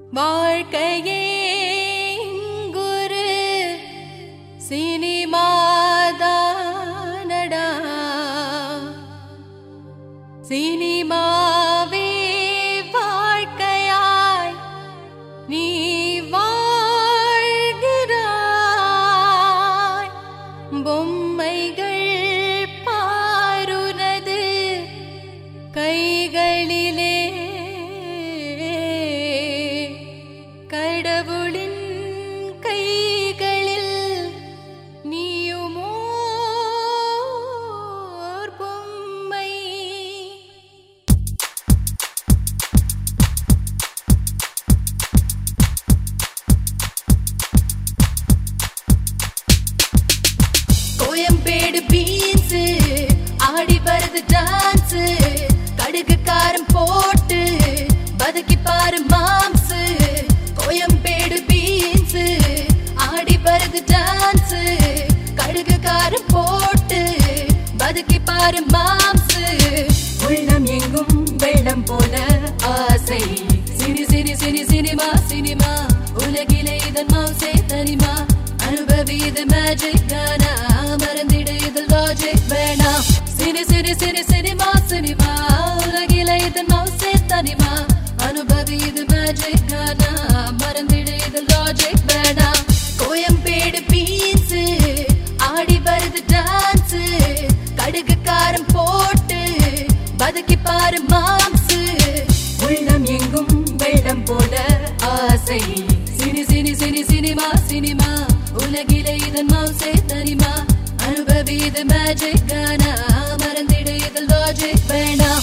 வாழ்க்கையே இங்குரு சினிமாதானடா சினிமாவே வாழ்க்கையாய் நீ வாழ்கிறாய் பொம்மைகள் பாருனது கைகளிலே கடவுளின் கைகளில் நீயுமோர் பொம்மை கோயம்பேடு பீன்ஸ் ஆடி வருது டான்ஸ் கடுகு காரம் போட்டு பதுக்கி பாரு மாம்ஸ் கோயம்பேடு பீன்ஸ் ஆடி வருது டான்ஸ் கடுகு காரம் போட்டு பதுக்கி பாரு மாம்ஸ் உள்ளம் எங்கும் வெள்ளம் போல ஆசை சிரி சிரி சிரி சினிமா சினிமா உலகிலே இதன் மவுசே தனிமா அனுபவி இது மேஜிக் கானா மறந்திடு இதில் லாஜிக் வேணாம் சிரி சிரி சிரி சினிமா சினிமா உலகிலே இதன் மவுசே தனிமா அனுபவி இது மேஜிக் கானா மறந்திடு இதில் லாஜிக் வேணாம் கோயம்பேடு பீன்ஸ் ஆடி வருது டான்ஸ் கடுகு காரம் போட்டு பதுக்கி பாரு மாம்ஸ் உள்ளம் எங்கும் வெள்ளம் போல ஆசை cine cine cine cinema cinema உலகிலே இதன் மவுசே தனிமா அனுபவி இது மேஜிக் கானா மறந்திடு இதில் லாஜிக் வேணாம்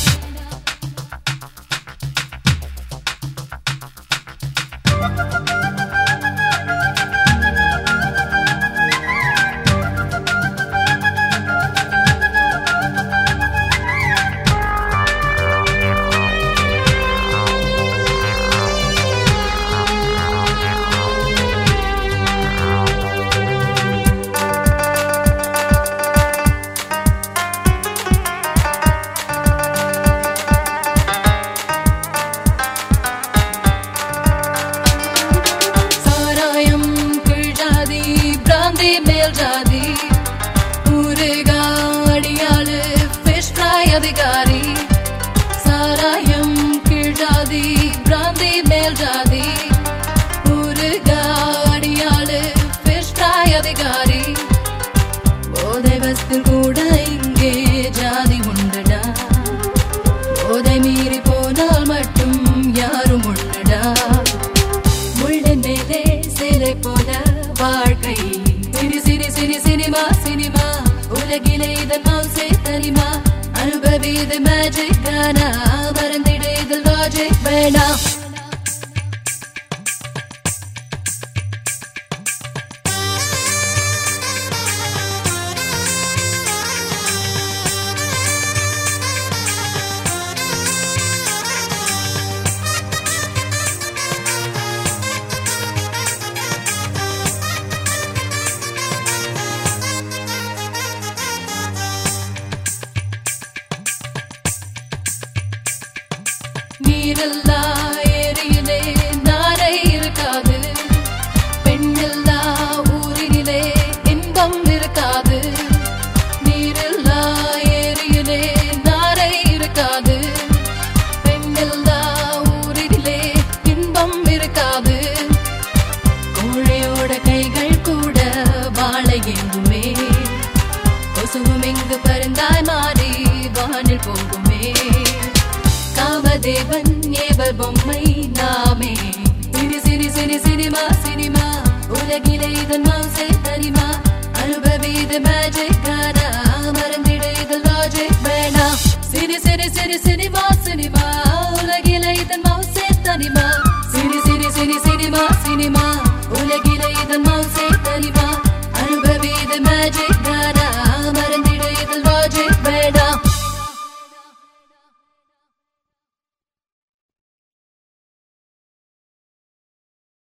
சாராயம் கீழ் ஜாதி பிராந்தி மேல் ஜாதி ஊறுகாடியாளு ஃபிஷ் ஃப்ரை அதிகாரி சாராயம் கீழ் ஜாதி பிராந்தி மேல் ஜாதி ஊறுகாடியாளு ஃபிஷ் ஃப்ரை அதிகாரி போதை வஸ்து கூட இங்கே ஜாதி உண்டுடா போதை மீறி போனால் மட்டும் யாரும் உண்டுடா முள்ளின் மேலே சிலை போல வாழ்க்கை சிரி சிரி சிரி சினிமா சினிமா உலகிலே இதன் மவுசே தனிமா அனுபவி இது மேஜிக் கானா மறந்திடு இதில் லாஜிக் வேணாம் நீரில்லா ஏரியிலே நாரை இருக்காது பெண்ணில்லா ஊரினிலே இன்பம் இருக்காது நீரில்லா ஏரியிலே நாரை இருக்காது பெண்ணில்லா ஊரினிலே இன்பம் இருக்காது கோழையோட கைகள் கூட வாழை எங்குமே கொசுவும் இங்கு பருந்தாய் மாறி வானில் போகுமே காமதேவன் ஏவல் பொம்மை நாமே சிரி சிரி சிரி சினிமா சினிமா உலகிலே இதன் மவுசே தனிமா அனுபவி இது மேஜிக் கானா மறந்திடு இதில் லாஜிக் வேணாம் சிரி சிரி சிரி சினிமா சினிமா உலகிலே இதன் மவுசே தனிமா சிரி சிரி சிரி சினிமா சினிமா உலகிலே இதன் மவுசே தனிமா அனுபவி இது மேஜிக்